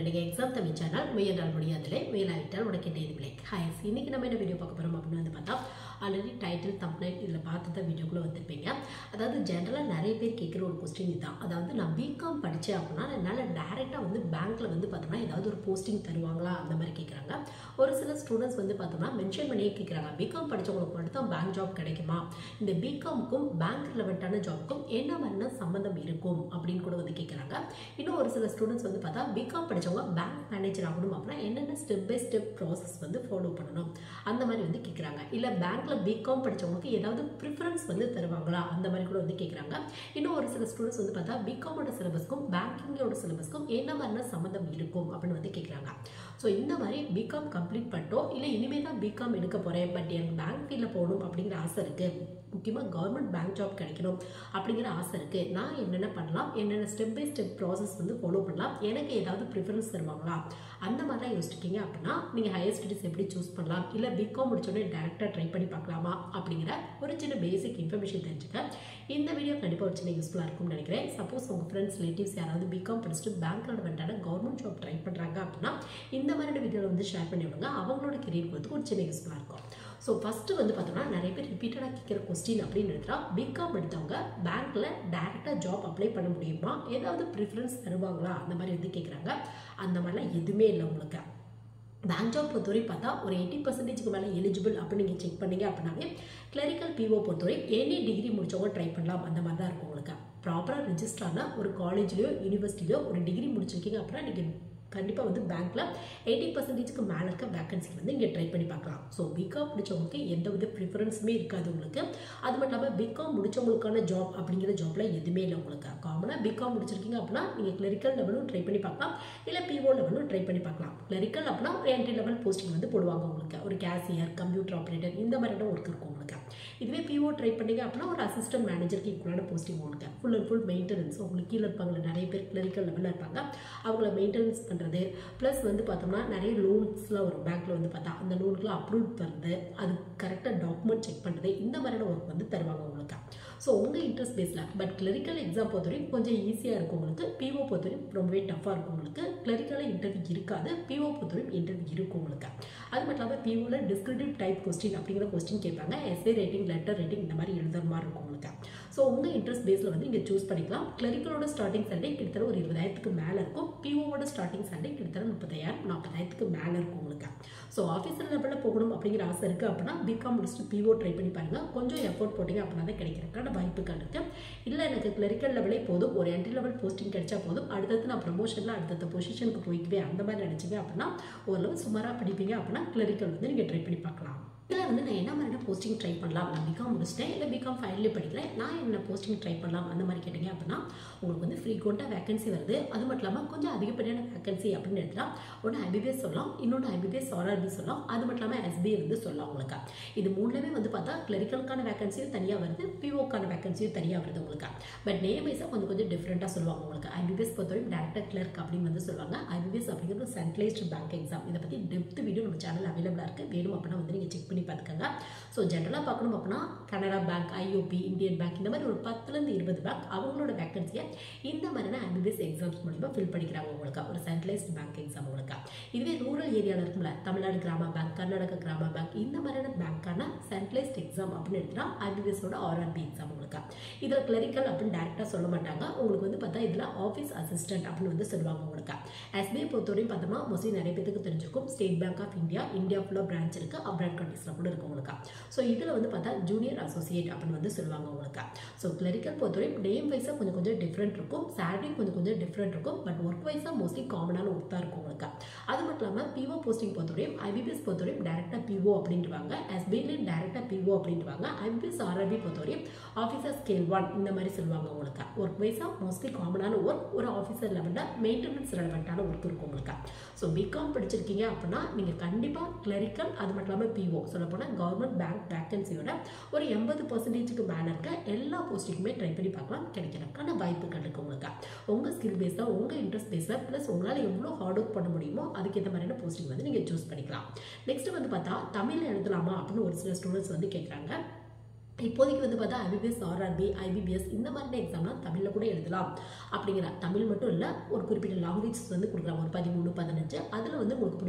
நீங்கள் exam Tamil channel முயன்றால் முடியாதில்லை முயலாவிட்டால் உனக்கு என்ன இல்லை ஹாய்ஸ் இன்னைக்கு நம்ம என்ன வீடியோ பார்க்க போகிறோம் அப்படின்னு வந்து பார்த்தா ஆல்ரெடி டைட்டில் தம்ப்ளைட் இதில் பார்த்து தான் வீடியோக்குள்ளே வந்திருப்பீங்க அதாவது ஜென்ரலாக நிறைய பேர் கேட்குற ஒரு கொஸ்டின் இதுதான் அதாவது நான் பிகாம் படித்தேன் அப்படின்னா என்னால் டேரெக்டாக வந்து பேங்க்கில் வந்து பார்த்தோம்னா ஏதாவது ஒரு போஸ்டிங் தருவாங்களா அந்த மாதிரி கேட்குறாங்க ஒரு சில ஸ்டூடெண்ட்ஸ் வந்து பார்த்தோம்னா மென்ஷன் பண்ணியே கேட்குறாங்க பிகாம் படித்தவங்களுக்கு மட்டும் தான் பேங்க் ஜாப் கிடைக்குமா இந்த பிகாமுக்கும் பேங்க் ரிலவெண்ட்டான ஜாப்க்கும் என்ன மாதிரியான சம்மந்தம் இருக்கும் அப்படின்னு கூட வந்து கேட்குறாங்க இன்னும் ஒரு சில ஸ்டூடெண்ட்ஸ் வந்து பார்த்தா பிகாம் படித்தவங்க பேங்க் மேனேஜர் ஆகணும் அப்படின்னா என்னென்ன ஸ்டெப் பை ஸ்டெப் ப்ராசஸ் வந்து ஃபாலோ பண்ணணும் அந்த மாதிரி வந்து கேட்குறாங்க இல்லை பேங்க்கில் பிகாம் படித்தவங்களுக்கு ஏதாவது ப்ரிஃபரன்ஸ் வந்து தருவாங்களா அந்த மாதிரி கூட வந்து கேட்குறாங்க இன்னும் ஒரு சில ஸ்டூடெண்ட்ஸ் வந்து பார்த்தா பிகாமோட சிலபஸ்க்கும் பேங்கிங்கோட சிலபஸ்க்கும் என்ன மாதிரியான சம்மந்தம் இருக்கும் அப்படின்னு வந்து கேட்குறாங்க ஸோ இந்த மாதிரி பிகாம் கம்ப்ளீட் பண்ணிட்டோம் இல்லை இனிமேல் தான் பிகாம் எடுக்க போகிறேன் பட் எனக்கு பேங்க் ஃபீல்டில் போகணும் அப்படிங்கிற ஆசை இருக்குது முக்கியமாக கவர்மெண்ட் பேங்க் ஜாப் கிடைக்கணும் அப்படிங்கிற ஆசை இருக்குது நான் என்னென்ன பண்ணலாம் என்னென்ன ஸ்டெப் பை ஸ்டெப் ப்ராசஸ் வந்து ஃபாலோ பண்ணலாம் எனக்கு ஏதாவது ப்ரிஃபரன்ஸ் தருவாங்களா அந்த மாதிரிலாம் யோசிச்சிருக்கீங்க அப்படின்னா நீங்கள் ஹையர் ஸ்டடீஸ் எப்படி சூஸ் பண்ணலாம் இல்லை பிகாம் முடிச்சோடனே டேரெக்டாக ட்ரை பண்ணி பார்க்கலாமா அப்படிங்கிற ஒரு சின்ன பேசிக் இன்ஃபர்மேஷன் தெரிஞ்சுக்க இந்த வீடியோ கண்டிப்பாக ஒரு சின்ன யூஸ்ஃபுல்லாக இருக்கும்னு நினைக்கிறேன் சப்போஸ் உங்கள் ஃப்ரெண்ட்ஸ் ரிலேட்டிவ்ஸ் யாராவது பிகாம் படிச்சுட்டு பேங்க் ரிலவெண்ட்டான கவர்மெண்ட் ஜாப் ட்ரை பண்ணுறாங்க அப்படின்னா இந்த மாதிரியான வீடியோவில் வந்து ஷேர் பண்ணி விடுங்க அவங்களோட கெரியர் கொடுத்து ஒரு சின்ன யூஸ்ஃபுல்லாக இருக்கும் ஸோ ஃபஸ்ட்டு வந்து பார்த்தோம்னா நிறைய பேர் ரிப்பீட்டடாக கேட்குற கொஸ்டின் அப்படின்னு எடுத்தா பிகாம் எடுத்தவங்க பேங்க்கில் டேரெக்டாக ஜாப் அப்ளை பண்ண முடியுமா ஏதாவது ப்ரிஃபரன்ஸ் தருவாங்களா அந்த மாதிரி வந்து கேட்குறாங்க அந்த மாதிரிலாம் எதுவுமே இல்லை உங்களுக்கு பேங்க் ஜாப் பொறுத்தவரை பார்த்தா ஒரு எயிட்டி பர்சன்டேஜ்க்கு மேலே எலிஜிபிள் அப்படின்னு நீங்கள் செக் பண்ணீங்க அப்படின்னாவே கிளரிக்கல் பிஓ பொறுத்தவரை எனி டிகிரி முடிச்சவங்க ட்ரை பண்ணலாம் அந்த மாதிரி தான் இருக்கும் உங்களுக்கு ப்ராப்பராக ரிஜிஸ்டரான ஒரு காலேஜ்லேயோ யூனிவர்சிட்டிலையோ ஒரு டிகிரி முடிச்சிருக்கீங்க அப்படின்னா நீங்கள் கண்டிப்பாக வந்து பேங்க்கில் எயிட்டி பர்சன்டேஜ்க்கு மேலே இருக்க வேகன்சி வந்து இங்கே ட்ரை பண்ணி பார்க்கலாம் ஸோ பிகாம் முடிச்சவங்களுக்கு எந்த வித ப்ரிஃபரன்ஸுமே இருக்காது உங்களுக்கு அது மட்டும் இல்லாமல் பிகாம் முடிச்சவங்களுக்கான ஜாப் அப்படிங்கிற ஜாப்ல எதுவுமே இல்லை உங்களுக்கு காமனாக பிகாம் முடிச்சிருக்கீங்க அப்படின்னா நீங்கள் கிளரிக்கல் லெவலும் ட்ரை பண்ணி பார்க்கலாம் இல்லை பிஓ லெவலும் ட்ரை பண்ணி பார்க்கலாம் கிளரிக்கல் அப்படின்னா ஒரு என்ட்ரி லெவல் போஸ்டிங் வந்து போடுவாங்க உங்களுக்கு ஒரு கேசியர் கம்ப்யூட்டர் ஆப்ரேட்டர் இந்த மாதிரியான ஒர்க் இருக்கும் உங்களுக்கு இதுவே பிஓ ட்ரை பண்ணீங்க அப்படின்னா ஒரு அசிஸ்டன்ட் மேனேஜருக்கு ஈக்குவலான போஸ்டிங் உங்களுக்கு ஃபுல் அண்ட் ஃபுல் மெயின்டெனன்ஸ் உங்களுக்கு கீழே இருப்பாங்க நிறைய பேர் கிளரிக்கல் லெவலில் இருப்பாங்க அவங்கள மெயின்டெனன்ஸ் பண்ணுறது ப்ளஸ் வந்து பார்த்தோம்னா நிறைய லோன்ஸ்லாம் வரும் பேங்க்கில் வந்து பார்த்தா அந்த லோனுக்குலாம் அப்ரூவ் பண்ணுறது அது கரெக்டாக டாக்குமெண்ட் செக் பண்ணுறது இந்த மாதிரியான ஒர்க் வந்து தருவாங்க உங்களுக்கு ஸோ உங்கள் இன்ட்ரெஸ்ட் பேஸில் பட் கிளரிக்கல் எக்ஸாம் பொறுத்தவரைக்கும் கொஞ்சம் ஈஸியாக இருக்கும் உங்களுக்கு பிஓ பொறுத்தவரைக்கும் ரொம்பவே டஃப்பாக இருக்கும் உங்களுக்கு கிளரிக்கலில் இன்டர்வியூ இருக்காது பிஓ பொறுத்தவரைக்கும் இன்டர்வியூ இருக்கும் உங்களுக்கு அது மட்டும் இல்லாமல் பிஓவில் டிஸ்கிரிப்டிவ் டைப் கொஸ்டின் அப்படிங்கிற கொஸ்டின் கேட்பாங்க எஸ்ஏ ரேட்டிங் லெட்டர் ரேட்டிங் இந்த மாதிரி எழுதுற மாதிரி இருக்கும் உங்களுக்கு ஸோ உங்கள் இன்ட்ரெஸ்ட் பேஸில் வந்து இங்கே சூஸ் பண்ணிக்கலாம் கிளரிக்கலோட ஸ்டார்டிங் சேலரி கிட்டத்தட்ட ஒரு இருபதாயிரத்துக்கு மேலே இருக்கும் பிஓவோட ஸ்டார்டிங் சேலரி கிட்டத்தட்ட முப்பதாயிரம் நாற்பதாயிரத்துக்கு மேலே இருக்கும் உங்களுக்கு ஸோ ஆஃபீஸர் லெவலில் போகணும் அப்படிங்கிற ஆசை இருக்குது அப்படின்னா பிகாம் முடிச்சுட்டு பிஓ ட்ரை பண்ணி பாருங்கள் கொஞ்சம் எஃபோர்ட் போட்டிங்க அப்படின்னா தான் கிடைக்கிறதுக்கான வாய்ப்புகள் இருக்குது இல்லை எனக்கு கிளரிக்கல் லெவலே போதும் ஒரு என்ட்ரி லெவல் போஸ்டிங் கிடைச்சா போதும் அடுத்தது நான் ப்ரமோஷனில் அடுத்தடுத்த பொசிஷனுக்கு போய்க்குவேன் அந்த மாதிரி நினச்சிங்க அப்படின்னா ஓரளவு சுமாராக படிப்பீங்க அப்படின்னா கிளரிக்கல் வந்து நீங்கள் ட்ரை பண்ணி பார்க்கலாம் இதில் வந்து நான் என்ன மாதிரியான போஸ்டிங் ட்ரை பண்ணலாம் நான் பிகாம் முடிச்சிட்டேன் இல்லை பிகாம் ஃபைனலே படிக்கிறேன் நான் என்ன போஸ்டிங் ட்ரை பண்ணலாம் அந்த மாதிரி கேட்டிங்க அப்படின்னா உங்களுக்கு வந்து ஃப்ரீக்வெண்ட்டாக வேகன்சி வருது அது மட்டும் இல்லாமல் கொஞ்சம் அதிகப்படியான வேகன்சி அப்படின்னு எடுத்தால் ஒன்று ஐபிபிஎஸ் சொல்லலாம் இன்னொன்று ஐபிபிஎஸ் ஆர்ஆர்பி சொல்லலாம் அது மட்டும் இல்லாமல் எஸ்பிஐ வந்து சொல்லலாம் உங்களுக்கு இது மூணுலேயுமே வந்து பார்த்தா கிளரிக்கலுக்கான வேகன்சியும் தனியாக வருது பிஓக்கான வேகன்சியும் தனியாக வருது உங்களுக்கு பட் நேம் வைஸாக கொஞ்சம் கொஞ்சம் டிஃப்ரெண்ட்டாக சொல்லுவாங்க உங்களுக்கு ஐபிபிஎஸ் பொறுத்தவரைக்கும் டேரக்டர் கிளர்க் அப்படின்னு வந்து சொல்லுவாங்க ஐபிபிஎஸ் அப்படிங்கிறது சென்ட்ரலைஸ்டு பேங்க் எக்ஸாம் இதை பற்றி டெப்த் வீடியோ நம்ம சேனல் அவைலபிளாக இருக்குது வேணும் அப்படின்னா வந்து நீங்கள் செக் பண்ணி பார்த்துக்கோங்க ஸோ ஜென்ரலாக பார்க்கணும் அப்படின்னா Canara bank IOB Indian bank இந்த மாதிரி ஒரு பத்துலேருந்து இருபது பேங்க் அவங்களோட வேகன்சியை இந்த மாதிரியான ஐபிபிஎஸ் எக்ஸாம்ஸ் மூலிமா ஃபில் பண்ணிக்கிறாங்க உங்களுக்கு ஒரு சென்ட்ரலைஸ்டு பேங்க் எக்ஸாம் உங்களுக்கு இதுவே ரூரல் ஏரியாவில் இருக்கும்ல தமிழ்நாடு கிராம பேங்க் கர்நாடகா கிராம பேங்க் இந்த மாதிரியான பேங்க்கான சென்ட்ரலைஸ்ட் எக்ஸாம் அப்படின்னு எடுத்துனா ஐபிபிஎஸோட ஆர்ஆர்பி எக்ஸாம் உங்களுக்கு இதில் கிளரிக்கல் அப்படின்னு டேரெக்டாக சொல்ல மாட்டாங்க உங்களுக்கு வந்து பார்த்தா இதில் ஆஃபீஸ் அசிஸ்டன்ட் அப்படின்னு வந்து சொல்லுவாங்க உங்களுக்கு எஸ்பிஐ பொறுத்தவரையும் பார்த்தோம்னா மோஸ்ட்லி நிறைய பேருக்கு தெரிஞ்சிருக்கும் State Bank of India India ஃபுல்லாக பிரான்ச் இருக்குது அப்ராட் கண்ட்ரீஸில் கூட இருக்கு உங்களுக்கு ஸோ இதில் வந்து பார்த்தா ஜூனியர் அசோசியேட் அப்படின்னு வந்து சொல்லுவாங்க உங்களுக்கு ஸோ கிளரிக்கல் பொறுத்தவரையும் நேம் வைஸாக கொஞ்சம் கொஞ்சம் டிஃப்ரெண்ட் இருக்கும் சேலரி கொஞ்சம் கொஞ்சம் டிஃப்ரெண்ட் இருக்கும் பட் ஒர்க் வைஸாக மோஸ்ட்லி காமனான ஒர்க் தான் இருக்கும் உங்களுக்கு அது மட்டும் இல்லாமல் பிஓ போஸ்டிங் பொறுத்தவரையும் ஐபிபிஎஸ் பொறுத்தவரையும் டேரெக்டாக பிஓ அப்படின்ட்டுவாங்க எஸ்பிஐலையும் டேரெக்டாக பிஓ அப்படின்ட்டுவாங்க ஐபிபிஎஸ் ஆர்ஆர்பி பொறுத்தவரையும் ஆஃபீஸர் ஸ்கேல் ஒன் இந்த மாதிரி சொல்லுவாங்க உங்களுக்கு ஒர்க் வைஸாக மோஸ்ட்லி காமனான ஒர்க் ஒரு ஆஃபீஸர் லெவலில் மெயின்டெனன்ஸ் ரெலவெண்ட்டான ஒர்க் இருக்கும் உங்களுக்கு ஸோ பிகாம் படிச்சிருக்கீங்க அப்படின்னா நீங்கள் கண்டிப்பாக கிளரிக்கல் அது மட்டும் இல்லாமல் பிஓ சொல்லப்போனால் கவர்மெண்ட் பேங்க் வேக்கன்சியோட ஒரு எண்பது பர்சன்டேஜுக்கு மேலே இருக்க எல்லா போஸ்டிங்குமே ட்ரை பண்ணி பார்க்கலாம் கிடைக்கிறதுக்கான வாய்ப்புகள் இருக்குது உங்களுக்கு உங்கள் ஸ்கில் பேஸாக உங்கள் இன்ட்ரெஸ்ட் பேஸில் ப்ளஸ் உங்களால் எவ்வளோ ஹார்ட் ஒர்க் பண்ண முடியுமோ அதுக்கேற்ற மாதிரியான போஸ்டிங் வந்து நீங்கள் சூஸ் பண்ணிக்கலாம் நெக்ஸ்ட் வந்து பார்த்தா தமிழில் எழுதலாமா அப்படின்னு ஒரு சில ஸ்டூடெண்ட்ஸ் வந்து கேட்குறாங்க இப்போதைக்கு வந்து பார்த்தா ஐபிபிஎஸ் ஆர்ஆர்பி ஐபிபிஎஸ் இந்த மாதிரி எக்ஸாம்லாம் தமிழில் கூட எழுதலாம் அப்படிங்கிற தமிழ் மட்டும் இல்லை ஒரு குறிப்பிட்ட லாங்குவேஜ் வந்து கொடுக்குறாங்க ஒரு பதிமூணு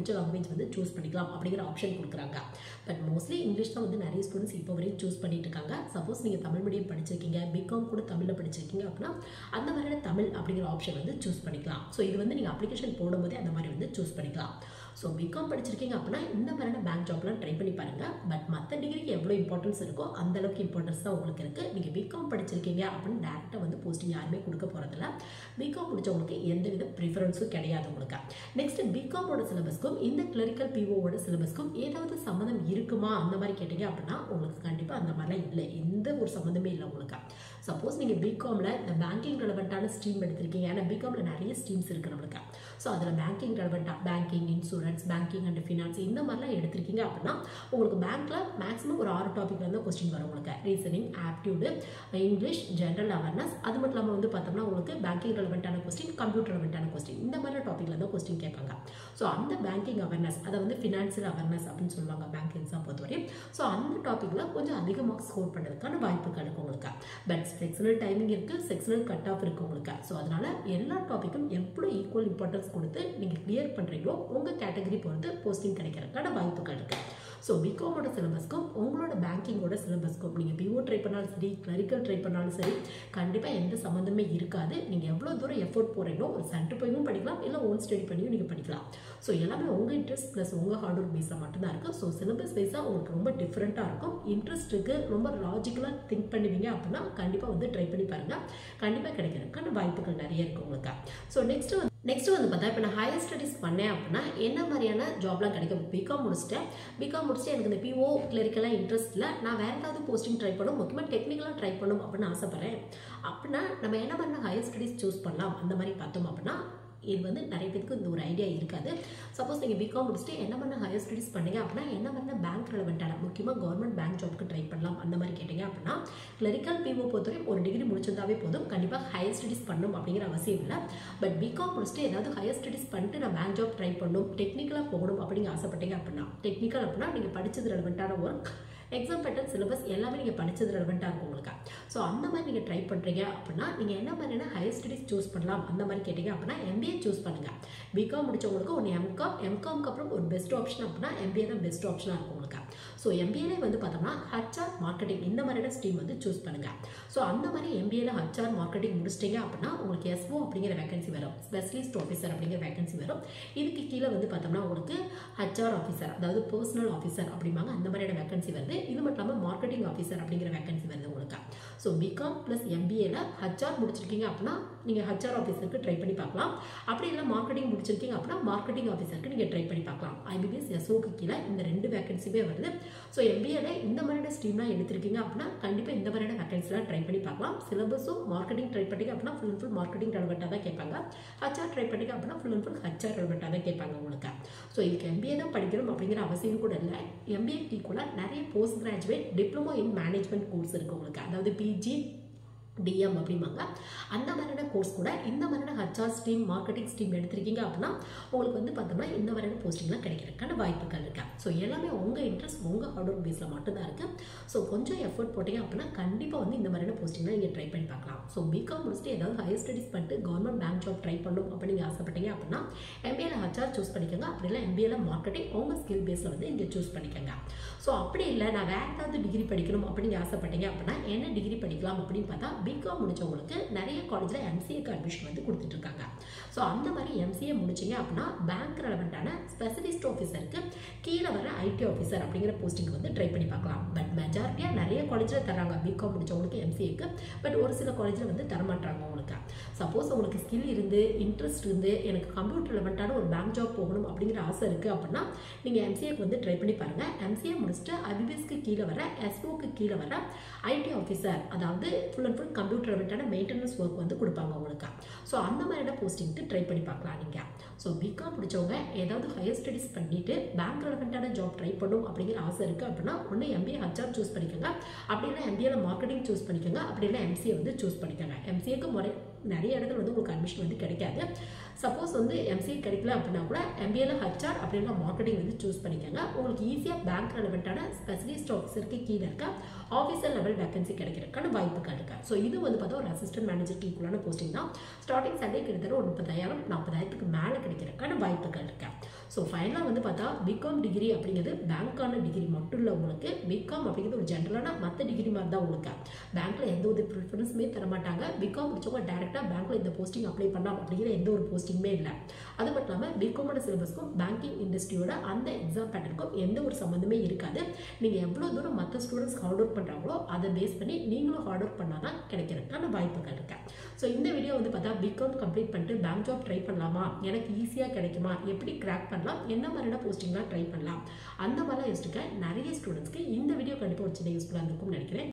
பிடிச்ச லாங்குவேஜ் வந்து சூஸ் பண்ணிக்கலாம் அப்படிங்கிற ஆப்ஷன் கொடுக்குறாங்க பட் மோஸ்ட்லி இங்கிலீஷ் தான் வந்து நிறைய ஸ்டூடெண்ட்ஸ் இப்போ வரையும் சூஸ் பண்ணிட்டு இருக்காங்க சப்போஸ் நீங்கள் தமிழ் மீடியம் படிச்சிருக்கீங்க பிகாம் கூட தமிழில் படிச்சிருக்கீங்க அப்படின்னா அந்த மாதிரியான தமிழ் அப்படிங்கிற ஆப்ஷன் வந்து சூஸ் பண்ணிக்கலாம் ஸோ இது வந்து நீங்கள் அப்ளிகேஷன் போடும்போதே அந்த மாதிரி வந்து சூஸ் பண்ணிக்கலாம் ஸோ பிகாம் படிச்சிருக்கீங்க அப்படின்னா இந்த மாதிரியான பேங்க் ஜாப்லாம் ட்ரை பண்ணி பாருங்கள் பட் மற்ற டிகிரிக்கு எவ்வளோ இம்பார்ட்டன்ஸ் இருக்கோ அந்த அளவுக்கு இம்பார்ட்டன்ஸ் தான் உங்களுக்கு இருக்குது நீங்கள் பிகாம் படிச்சிருக்கீங்க அப்படின்னு டேரெக்டாக வந்து போஸ்டிங் யாருமே கொடுக்க போகிறதில்ல பிகாம் முடிச்சவங்களுக்கு எந்த வித ப்ரிஃபரன்ஸும் கிடையாது உங்களுக்கு நெக்ஸ்ட் பிகாமோட சிலபஸ்க்கும் இந்த கிளரிக்கல் பிஓவோட சிலபஸ்க்கும் ஏதாவது சம்மந்தம் இருக்குமா அந்த மாதிரி கேட்டீங்க அப்படின்னா உங்களுக்கு கண்டிப்பாக அந்த மாதிரிலாம் இல்லை எந்த ஒரு சம்மந்தமே இல்லை உங்களுக்கு சப்போஸ் நீங்கள் பிகாமில் இந்த பேங்கிங் ரெலவெண்ட்டான ஸ்ட்ரீம் எடுத்திருக்கீங்க ஏன்னா பிகாமில் நிறைய ஸ்ட்ரீம்ஸ் இருக்குது நம்மளுக்கு ஸோ அதில் பேங்கிங் ரெலவெண்ட்டாக banking insurance banking and finance இந்த மாதிரிலாம் எடுத்திருக்கீங்க அப்படின்னா உங்களுக்கு பேங்க்கில் மேக்ஸிமம் ஒரு ஆறு டாபிக்ல இருந்து கொஸ்டின் வரும் உங்களுக்கு reasoning aptitude English general awareness அது மட்டும் இல்லாமல் வந்து பார்த்தோம்னா உங்களுக்கு பேங்கிங் ரெலவெண்ட்டான கொஸ்டின் கம்ப்யூட்டர் ரெலவெண்ட்டான கொஸ்டின் இந்த மாதிரி டாப்பிக்ல தான் கொஸ்டின் கேட்பாங்க ஸோ அந்த பேங்கிங் அவேர்னஸ் அதை வந்து ஃபினான்ஷியல் அவேர்னஸ் அப்படின்னு சொல்லுவாங்க பேங்க் எக்ஸாம் பொறுத்தவரை ஸோ அந்த டாப்பிக்கில் கொஞ்சம் அதிக மார்க்ஸ் ஸ்கோர் பண்ணுறதுக்கான வாய்ப்புகள் இருக்குது உங்களுக்கு பட் செக்ஷனல் டைமிங் இருக்குது செக்ஷனல் கட் ஆஃப் இருக்குது உங்களுக்கு ஸோ அதனால் எல்லா டாப்பிக்கும் எவ்வளோ ஈக்குவல் இம்பார்ட்டன்ஸ் கொடுத்து நீங்கள் கிளியர் பண்ணுறீங்களோ உங்கள் கேட்டகரி பொறுத்து போஸ்டிங் கிடைக்கிறதுக்கான வாய்ப்புகள் இருக்குது ஸோ பிகாமோட சிலபஸ்க்கும் உங்களோட பேங்கிங்கோட சிலபஸ்க்கும் நீங்கள் பிஓ ட்ரை பண்ணாலும் சரி கிளரிக்கல் ட்ரை பண்ணாலும் சரி கண்டிப்பாக எந்த சம்மந்தமே இருக்காது நீங்கள் எவ்வளோ தூரம் எஃபோர்ட் போகிறீங்களோ ஒரு சென்டர் போயும் படிக்கலாம் இல்லை ஓன் ஸ்டடி பண்ணியும் நீங்கள் படிக்கலாம் ஸோ எல்லாமே உங்கள் இன்ட்ரெஸ்ட் ப்ளஸ் உங்கள் ஹார்ட் ஒர்க் பேஸாக மட்டும்தான் இருக்குது ஸோ சிலபஸ் வைஸாக உங்களுக்கு ரொம்ப டிஃப்ரெண்ட்டாக இருக்கும் இன்ட்ரெஸ்ட்டுக்கு ரொம்ப லாஜிக்கலாக திங்க் பண்ணுவீங்க அப்படின்னா கண்டிப்பாக வந்து ட்ரை பண்ணி பாருங்கள் கண்டிப்பாக கிடைக்கிறதுக்கான வாய்ப்புகள் நிறைய இருக்குது உங்களுக்கு ஸோ நெக்ஸ்ட் வந்து நெக்ஸ்ட் வந்து பார்த்தா இப்போ நான் ஹையர் ஸ்டடீஸ் பண்ணேன் அப்படின்னா என்ன மாதிரியான ஜாப்லாம் கிடைக்கும் பிகாம் முடிச்சிட்டேன் பிகாம் முடிச்சுட்டு எனக்கு இந்த பிஓ கிளரிக்கெல்லாம் இன்ட்ரெஸ்ட் இல்லை நான் வேறு ஏதாவது போஸ்டிங் ட்ரை பண்ணும் முக்கியமாக டெக்னிக்கலாக ட்ரை பண்ணும் அப்படின்னு ஆசைப்பட்றேன் அப்படின்னா நம்ம என்ன பண்ண ஹையர் ஸ்டடீஸ் சூஸ் பண்ணலாம் அந்த மாதிரி பார்த்தோம் அப்படின்னா இது வந்து நிறைய பேருக்கு இந்த ஒரு ஐடியா இருக்காது சப்போஸ் நீங்கள் பிகாம் முடிச்சுட்டு என்ன பண்ண ஹையர் ஸ்டடீஸ் பண்ணீங்க அப்படின்னா என்ன பண்ண பேங்க் ரெலவெண்ட்டான முக்கியமாக கவர்மெண்ட் பேங்க் ஜாப்க்கு ட்ரை பண்ணலாம் அந்த மாதிரி கேட்டிங்க அப்படின்னா கிளரிக்கல் பிஓ பொறுத்தவரை ஒரு டிகிரி முடிச்சிருந்தாவே போதும் கண்டிப்பாக ஹையர் ஸ்டடீஸ் பண்ணணும் அப்படிங்கிற அவசியம் இல்லை பட் பிகாம் முடிச்சுட்டு ஏதாவது ஹையர் ஸ்டடீஸ் பண்ணிட்டு நான் பேங்க் ஜாப் ட்ரை பண்ணணும் டெக்னிக்கலாக போகணும் அப்படிங்க ஆசைப்பட்டீங்க அப்படின்னா டெக்னிக்கல் அப்படின்னா நீங்கள் படித்தது ரெலவெண்ட்டான ஒர்க் எக்ஸாம் பேட்டர்ன் சிலபஸ் எல்லாமே நீங்கள் படித்தது ரெலவெண்ட்டாக இருக்கும் உங்களுக்கு ஸோ அந்த மாதிரி நீங்கள் ட்ரை பண்ணுறீங்க அப்படின்னா நீங்கள் என்ன மாதிரியான ஹையர் ஸ்டடீஸ் சூஸ் பண்ணலாம் அந்த மாதிரி கேட்டிங்க அப்படின்னா எம்பிஏ சூஸ் பண்ணுங்கள் பிகாம் முடிச்சவங்களுக்கு ஒன்று எம்காம் எம்காம்க்கு அப்புறம் ஒரு பெஸ்ட் ஆப்ஷன் அப்படின்னா எம்பிஏ தான் பெஸ்ட் ஆப்ஷனாக இருக்கும் உங்களுக்கு ஸோ எம்பிஏலே வந்து பார்த்தோம்னா ஹச்ஆர் மார்க்கெட்டிங் இந்த மாதிரியான ஸ்ட்ரீம் வந்து சூஸ் பண்ணுங்கள் ஸோ அந்த மாதிரி எம்பிஏல ஹச்ஆர் மார்க்கெட்டிங் முடிச்சிட்டிங்க அப்படின்னா உங்களுக்கு எஸ்ஓ அப்படிங்கிற வேகன்சி வரும் ஸ்பெஷலிஸ்ட் ஆஃபீஸர் அப்படிங்கிற வேகன்சி வரும் இதுக்கு கீழே வந்து பார்த்தோம்னா உங்களுக்கு ஹச்ஆர் ஆஃபீஸர் அதாவது பர்சனல் ஆஃபீஸர் அப்படிம்பாங்க அந்த மாதிரியான வேகன்சி வருது இது மட்டும் இல்லாமல் மார்க்கெட்டிங் ஆஃபீஸர் அப்படிங்கிற வேகன்சி வருது உங்களுக்கு ஸோ பிகாம் ப்ளஸ் எம்பிஏல ஹச்ஆர் முடிச்சிருக்கீங்க அப்படின்னா நீங்கள் ஹச்ஆர் ஆஃபீஸருக்கு ட்ரை பண்ணி பார்க்கலாம் அப்படி இல்லை மார்க்கெட்டிங் முடிச்சிருக்கீங்க அப்படின்னா மார்க்கெட்டிங் ஆஃபீஸருக்கு நீங்கள் ட்ரை பண்ணி பார்க்கலாம் ஐபிபிஎஸ் எஸ்ஓக்கு கீழே இந்த ரெண்டு வேகன்சியுமே வருது ஸோ எம்பிஏல இந்த மாதிரியான ஸ்ட்ரீம்லாம் எடுத்திருக்கீங்க அப்படின்னா கண்டிப்பாக இந்த மாதிரியான வேகன்சிலாம் ட்ரை பண்ணி பார்க்கலாம் சிலபஸும் மார்க்கெட்டிங் ட்ரை பண்ணிங்க அப்படின்னா ஃபுல் அண்ட் ஃபுல் மார்க்கெட்டிங் ரெலவெண்ட்டாக தான் கேட்பாங்க ஹச்ஆர் ட்ரை பண்ணிங்க அப்படின்னா ஃபுல் அண்ட் ஃபுல் ஹச்ஆர் ரெலவெண்ட்டாக தான் கேட்பாங்க உங்களுக்கு ஸோ இதுக்கு எம்பிஏ தான் படிக்கணும் அப்படிங்கிற அவசியம் கூட இல்லை எம்பிஏ ஈக்குவலாக நிறைய post graduate diploma in management course இருக்குது உங்களுக்கு அதாவது பிஜி டிஎம் அப்படிம்பாங்க அந்த மாதிரியான கோர்ஸ் கூட இந்த மாதிரியான ஹச்ஆர் ஸ்ட்ரீம் மார்க்கெட்டிங் ஸ்ட்ரீம் எடுத்திருக்கீங்க அப்படின்னா உங்களுக்கு வந்து பார்த்தோம்னா இந்த மாதிரியான போஸ்டிங்லாம் கிடைக்கிறதுக்கான வாய்ப்புகள் இருக்கு ஸோ எல்லாமே உங்கள் இன்ட்ரெஸ்ட் உங்கள் ஹார்ட் ஒர்க் பேஸில் மட்டும்தான் இருக்குது ஸோ கொஞ்சம் எஃபர்ட் போட்டீங்க அப்படின்னா கண்டிப்பாக வந்து இந்த மாதிரியான போஸ்டிங்லாம் நீங்கள் ட்ரை பண்ணி பார்க்கலாம் ஸோ பிகாம் முடிச்சுட்டு ஏதாவது ஹையர் ஸ்டடீஸ் பண்ணிட்டு கவர்மெண்ட் பேங்க் ஜாப் ட்ரை பண்ணணும் அப்படின்னு நீங்கள் ஆசைப்பட்டீங்க அப்படின்னா எம்பிஏல ஹச்ஆர் சூஸ் பண்ணிக்கோங்க அப்படி இல்லை எம்பிஏல மார்க்கெட்டிங் உங்கள் ஸ்கில் பேஸில் வந்து இங்கே சூஸ் பண்ணிக்கோங்க ஸோ அப்படி இல்லை நான் வேறு ஏதாவது டிகிரி படிக்கணும் அப்படின்னு ஆசைப்பட்டீங்க அப்படின்னா என்ன டிகிரி படிக்கலாம் அப்படின்னு பார்த்தா பிகாம் முடிச்சவங்களுக்கு நிறைய காலேஜில் எம்சிஏக்கு அட்மிஷன் வந்து கொடுத்துட்ருக்காங்க ஸோ அந்த மாதிரி எம்சிஏ முடிச்சிங்க அப்படின்னா பேங்க் ரெலவெண்ட்டான ஸ்பெஷலிஸ்ட் ஆஃபீஸருக்கு கீழே வர ஐடி ஆஃபீஸர் அப்படிங்கிற போஸ்டிங் வந்து ட்ரை பண்ணி பார்க்கலாம் பட் மெஜாரிட்டியாக நிறைய காலேஜில் தராங்க பிகாம் முடிச்சவங்களுக்கு எம்சிஏக்கு பட் ஒரு சில காலேஜில் வந்து தரமாட்டாங்க உங்களுக்கு சப்போஸ் உங்களுக்கு ஸ்கில் இருந்து இன்ட்ரெஸ்ட் இருந்து எனக்கு கம்ப்யூட்டர் ரெலவெண்ட்டான ஒரு பேங்க் ஜாப் போகணும் அப்படிங்கிற ஆசை இருக்குது அப்படின்னா நீங்கள் எம்சிஏக்கு வந்து ட்ரை பண்ணி பாருங்கள் எம்சிஏ முடிச்சுட்டு ஐபிபிஎஸ்க்கு கீழே வர எஸ்ஓக்கு கீழே வர ஐடி ஆஃபீஸர் அதாவது ஃபுல் அண்ட் ஃபுல் கம்ப்யூட்டர் ரெலவெண்ட்டான மெயின்டெனன்ஸ் ஒர்க் வந்து கொடுப்பாங்க உங்களுக்கு ஸோ அந்த மாதிரியான போஸ்டிங்க்கு ட்ரை பண்ணி பார்க்கலாம் நீங்கள் ஸோ பிகாம் முடிச்சவங்க ஏதாவது ஹையர் ஸ்டடீஸ் பண்ணிட்டு பேங்க் ரெலவெண்ட்டான ஜாப் ட்ரை பண்ணும் அப்படிங்கிற ஆசை இருக்குது அப்படின்னா ஒன்று எம்பிஏ ஹச்ஆர் சூஸ் பண்ணிக்கோங்க அப்படி இல்லை எம்பிஏல மார்க்கெட்டிங் சூஸ் பண்ணிக்கோங்க அப்படி இல்லை எம்சிஏ வந்து சூஸ் பண்ணிக்கோங்க எம்சிஏக்கு முறை நிறைய இடத்துல வந்து உங்களுக்கு அட்மிஷன் வந்து கிடைக்காது சப்போஸ் வந்து எம்சிஏ கிடைக்கல அப்படின்னா கூட எம்பிஏல ஹச்ஆர் அப்படின்னா மார்க்கெட்டிங் வந்து சூஸ் பண்ணிக்கோங்க உங்களுக்கு ஈஸியாக பேங்க் ரெலவெண்ட்டான ஸ்பெஷலிஸ்ட் ஆஃபீஸருக்கு கீழே இருக்க ஆஃபீஸர் லெவல் வேகன்சி கிடைக்கிறதுக்கான வாய்ப்புகள் இருக்கு ஸோ இது வந்து பார்த்தா ஒரு அசிஸ்டன்ட் மேனேஜருக்கு ஈக்குவலான போஸ்டிங் தான் ஸ்டார்டிங் சண்டே கிட்டத்தட்ட ஒரு முப்பதாயிரம் நாற்பதாயிரத்துக்கு மேலே கிடைக்கிறதுக்கான வாய்ப்புகள் இருக்கு ஸோ ஃபைனலாக வந்து பார்த்தா பிகாம் டிகிரி அப்படிங்கிறது பேங்க்கான டிகிரி மட்டும் இல்லை உங்களுக்கு பிகாம் அப்படிங்கிறது ஒரு ஜென்ரலான மற்ற டிகிரி மாதிரி தான் உங்களுக்கு பேங்க்கில் எந்த ஒரு ப்ரிஃபரன்ஸுமே தர மாட்டாங்க பிகாம் முடிச்சவங்க டேரெக்டாக பேங்க்கில் இந்த போஸ்டிங் அப்ளை பண்ணலாம் அப்படிங்கிற எந்த ஒரு போஸ்டிங்குமே இல்லை அது மட்டும் இல்லாமல் பிகாமோட சிலபஸ்க்கும் பேங்கிங் இண்டஸ்ட்ரியோட அந்த எக்ஸாம் பேட்டர்னுக்கும் எந்த ஒரு சம்மந்தமே இருக்காது நீங்கள் எவ்வளோ தூரம் மற்ற ஸ்டூடெண்ட்ஸ் ஹார்ட் ஒர்க் பண்ணுறாங்களோ அதை பேஸ் பண்ணி நீங்களும் ஹார்ட் ஒர்க் பண்ணால் தான் கிடைக்கிறதுக்கான வாய்ப்புகள் இருக்கு ஸோ இந்த வீடியோ வந்து பார்த்தா பிகாம் கம்ப்ளீட் பண்ணிட்டு பேங்க் ஜாப் ட்ரை பண்ணலாமா எனக்கு ஈஸியாக கிடைக்குமா எப்படி கிராக் பண்ணலாம் என்ன மாதிரியான போஸ்டிங்லாம் ட்ரை பண்ணலாம் அந்த மாதிரிலாம் யோசிச்சுக்க நிறைய ஸ்டூடெண்ட்ஸ்க்கு இந்த வீடியோ கண்டிப்பாக ஒரு சின்ன யூஸ்ஃபுல்லாக இருக்கும்னு நினைக்கிறேன்